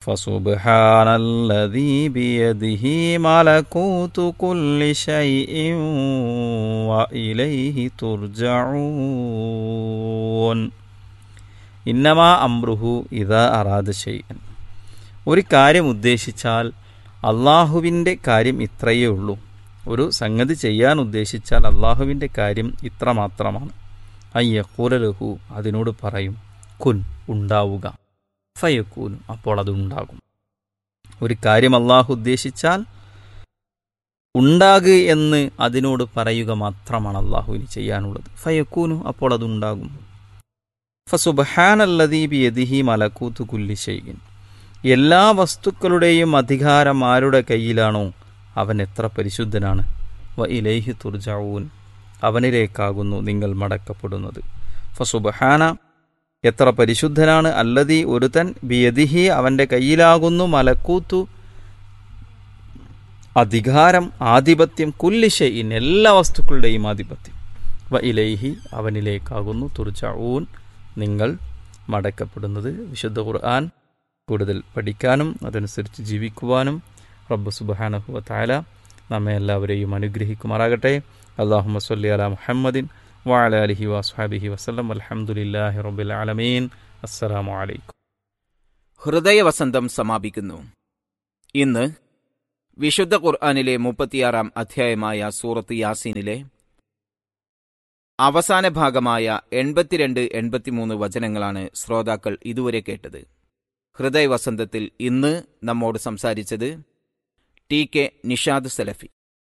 فسبحان الذي بيده ملكوت كل شيء وإليه ترجعون ഇന്നമാ അമ്രുഹു ഇതാ അറാദ ഷെയ്യൻ ഒരു കാര്യം ഉദ്ദേശിച്ചാൽ അള്ളാഹുവിൻ്റെ കാര്യം ഇത്രയേ ഉള്ളൂ ഒരു സംഗതി ചെയ്യാൻ ഉദ്ദേശിച്ചാൽ അള്ളാഹുവിൻ്റെ കാര്യം ഇത്ര മാത്രമാണ് അയ്യക്കൂലലഹു അതിനോട് പറയും കുൻ ഉണ്ടാവുക ഫയക്കൂനും അപ്പോൾ അത് ഉണ്ടാകും ഒരു കാര്യം അള്ളാഹു ഉദ്ദേശിച്ചാൽ ഉണ്ടാകുക എന്ന് അതിനോട് പറയുക മാത്രമാണ് അള്ളാഹുവിന് ചെയ്യാനുള്ളത് ഫയക്കൂനു അപ്പോൾ അതുണ്ടാകും ഫസുബഹാനല്ലദീബി യദിഹി മലക്കൂത്ത് കുല്ലി ഷെയ്യൻ എല്ലാ വസ്തുക്കളുടെയും അധികാരം ആരുടെ കയ്യിലാണോ അവൻ എത്ര പരിശുദ്ധനാണ് വ ഇലൈഹി തുർജാവൂൻ അവനിലേക്കാകുന്നു നിങ്ങൾ മടക്കപ്പെടുന്നത് ഫസുബഹാന എത്ര പരിശുദ്ധനാണ് അല്ലതി ഒരുതൻ ബിയദിഹി അവൻ്റെ കയ്യിലാകുന്നു മലക്കൂത്തു അധികാരം ആധിപത്യം കുല്ലിഷയിൻ എല്ലാ വസ്തുക്കളുടെയും ആധിപത്യം വ ഇലൈഹി അവനിലേക്കാകുന്നു തുർജാവൂൻ നിങ്ങൾ മടക്കപ്പെടുന്നത് വിശുദ്ധ ഖുർആൻ കൂടുതൽ പഠിക്കാനും അതനുസരിച്ച് ജീവിക്കുവാനും റബ്ബ് സുബാനഹുവ താല നമ്മെ എല്ലാവരെയും അനുഗ്രഹിക്കുമാറാകട്ടെ അള്ളാഹു സല്ലി അല മുഹമ്മദിൻ വാല അലഹി വസ്ഹാബിഹി വസ്ലം അലഹമുല്ലാഹി റബ്ബിൽ ആലമീൻ അസ്സലാമു അലൈക്കും ഹൃദയവസന്തം സമാപിക്കുന്നു ഇന്ന് വിശുദ്ധ ഖുർആാനിലെ മുപ്പത്തിയാറാം അധ്യായമായ സൂറത്ത് യാസീനിലെ അവസാന ഭാഗമായ എൺപത്തിരണ്ട് എൺപത്തിമൂന്ന് വചനങ്ങളാണ് ശ്രോതാക്കൾ ഇതുവരെ കേട്ടത് ഹൃദയവസന്തത്തിൽ ഇന്ന് നമ്മോട് സംസാരിച്ചത് ടി കെ നിഷാദ് സലഫി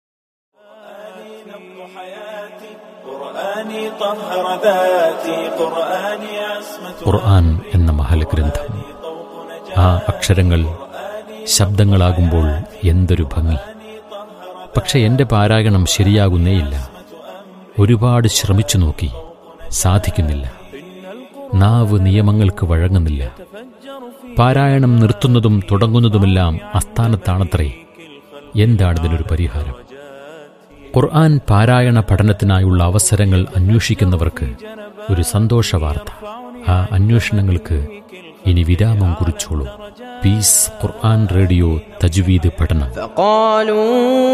ഖുർആൻ എന്ന മഹൽഗ്രന്ഥം ആ അക്ഷരങ്ങൾ ശബ്ദങ്ങളാകുമ്പോൾ എന്തൊരു ഭംഗി പക്ഷെ എന്റെ പാരായണം ശരിയാകുന്നേയില്ല ഒരുപാട് ശ്രമിച്ചു നോക്കി സാധിക്കുന്നില്ല നാവ് നിയമങ്ങൾക്ക് വഴങ്ങുന്നില്ല പാരായണം നിർത്തുന്നതും തുടങ്ങുന്നതുമെല്ലാം അസ്ഥാനത്താണത്രേ എന്താണിതിനൊരു പരിഹാരം ഖുർആൻ പാരായണ പഠനത്തിനായുള്ള അവസരങ്ങൾ അന്വേഷിക്കുന്നവർക്ക് ഒരു സന്തോഷ വാർത്ത ആ അന്വേഷണങ്ങൾക്ക് ഇനി വിരാമം കുറിച്ചോളൂ പീസ് ഖുർആൻ റേഡിയോ തജ്വീദ് പഠനം فقالوا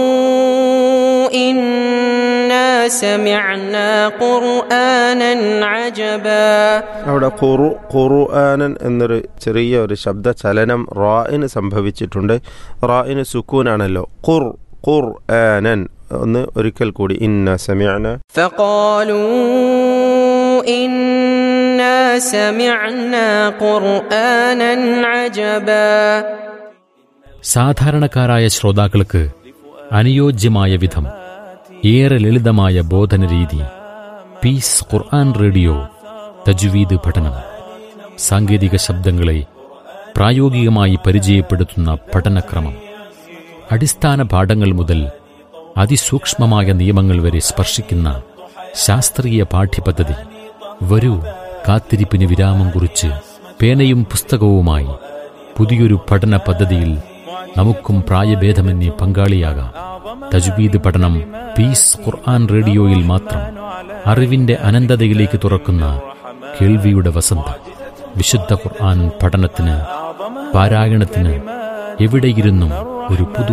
إنا سمعنا قرآنا عجبا അവിടെ ഖുറു ഖുർആനൻ എന്നൊരു ചെറിയ ഒരു ശബ്ദ ചലനം റായിന് സംഭവിച്ചിട്ടുണ്ട് റായിന് സുക്കൂനാണല്ലോ ഖുർ ഖുർ ആനൻ ഒന്ന് ഒരിക്കൽ കൂടി ഇന്ന സമയന فقالوا إنا سمعنا قرآنا عجبا സാധാരണക്കാരായ ശ്രോതാക്കൾക്ക് അനുയോജ്യമായ വിധം ഏറെ ലളിതമായ ബോധന രീതി പീസ് ഖുർആൻ റേഡിയോ തജ്വീദ് പഠനം സാങ്കേതിക ശബ്ദങ്ങളെ പ്രായോഗികമായി പരിചയപ്പെടുത്തുന്ന പഠനക്രമം അടിസ്ഥാന പാഠങ്ങൾ മുതൽ അതിസൂക്ഷ്മമായ നിയമങ്ങൾ വരെ സ്പർശിക്കുന്ന ശാസ്ത്രീയ പാഠ്യപദ്ധതി വരൂ കാത്തിരിപ്പിന് വിരാമം കുറിച്ച് പേനയും പുസ്തകവുമായി പുതിയൊരു പഠന പദ്ധതിയിൽ നമുക്കും പ്രായഭേദമന്യേ പങ്കാളിയാകാം തജ്വീദ് പഠനം പീസ് ഖുർആൻ റേഡിയോയിൽ മാത്രം അറിവിന്റെ അനന്തതയിലേക്ക് തുറക്കുന്ന കേൾവിയുടെ വസന്തം വിശുദ്ധ ഖുർആൻ പഠനത്തിന് പാരായണത്തിന് എവിടെയിരുന്നും ഒരു പുതു